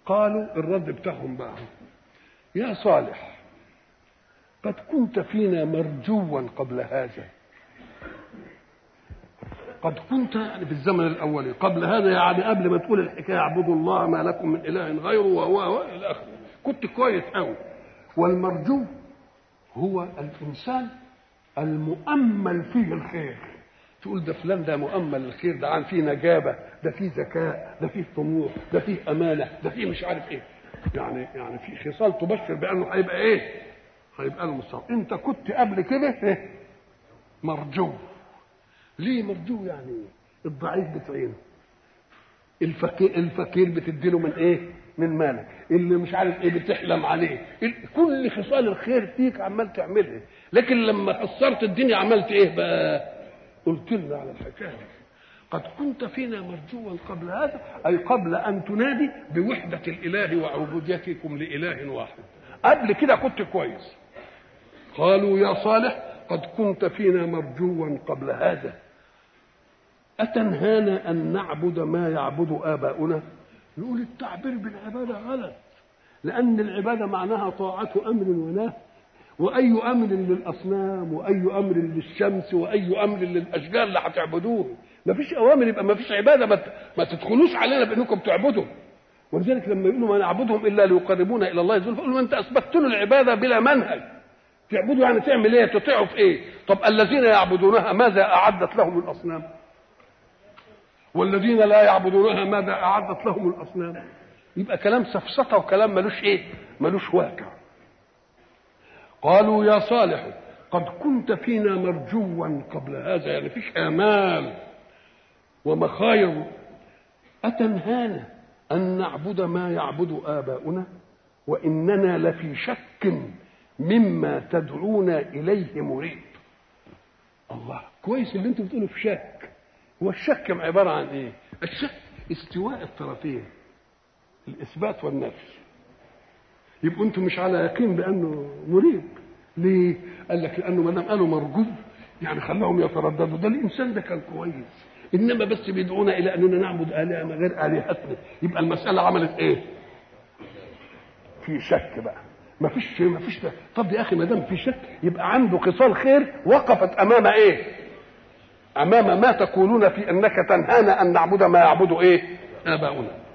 قالوا الرد بتاعهم بقى يا صالح قد كنت فينا مرجوا قبل هذا قد كنت يعني في الزمن الاولي قبل هذا يعني قبل ما تقول الحكايه اعبدوا الله ما لكم من اله غيره وهو الى اخره كنت كويس قوي والمرجو هو الانسان المؤمل فيه الخير تقول ده فلان ده مؤمل الخير ده عن فيه نجابه ده فيه ذكاء ده فيه طموح ده فيه امانه ده فيه مش عارف ايه يعني يعني في خصال تبشر بانه هيبقى ايه هيبقى له مستقبل انت كنت قبل كده إيه؟ مرجو ليه مرجو يعني الضعيف بتعينه الفقير الفقير بتديله من ايه من مالك اللي مش عارف ايه بتحلم عليه كل خصال الخير فيك عمال تعملها لكن لما قصرت الدنيا عملت ايه بقى قلت لنا على الحكايه دي قد كنت فينا مرجوا قبل هذا اي قبل ان تنادي بوحده الاله وعبوديتكم لاله واحد قبل كده كنت كويس قالوا يا صالح قد كنت فينا مرجوا قبل هذا أتنهانا أن نعبد ما يعبد آباؤنا يقول التعبير بالعبادة غلط لأن العبادة معناها طاعة أمر ونهي وأي أمر للأصنام وأي أمر للشمس وأي أمر للأشجار اللي هتعبدوه ما فيش أوامر يبقى ما فيش عبادة ما, ما تدخلوش علينا بأنكم تعبدوا ولذلك لما يقولوا ما نعبدهم إلا ليقربونا إلى الله زلفى يقولوا أنت أثبتت له العبادة بلا منهج تعبدوا يعني تعمل ايه تطيعوا في ايه طب الذين يعبدونها ماذا اعدت لهم الاصنام والذين لا يعبدونها ماذا اعدت لهم الاصنام يبقى كلام سفسطه وكلام ملوش ايه ملوش واقع قالوا يا صالح قد كنت فينا مرجوا قبل هذا يعني فيش امال ومخاير اتنهانا ان نعبد ما يعبد اباؤنا واننا لفي شك مما تدعون اليه مريب الله كويس اللي انتم بتقولوا في شك هو الشك عباره عن ايه الشك استواء الطرفين الاثبات والنفي يبقوا انتم مش على يقين بانه مريب ليه قال لك لانه ما دام قالوا مرجو يعني خلاهم يترددوا ده الانسان ده كان كويس انما بس بيدعونا الى اننا نعبد الهه غير الهتنا يبقى المساله عملت ايه في شك بقى ما فيش ما فيش طب يا اخي ما دام في شك يبقى عنده خصال خير وقفت امام ايه امام ما تقولون في انك تنهانا ان نعبد ما يعبد ايه اباؤنا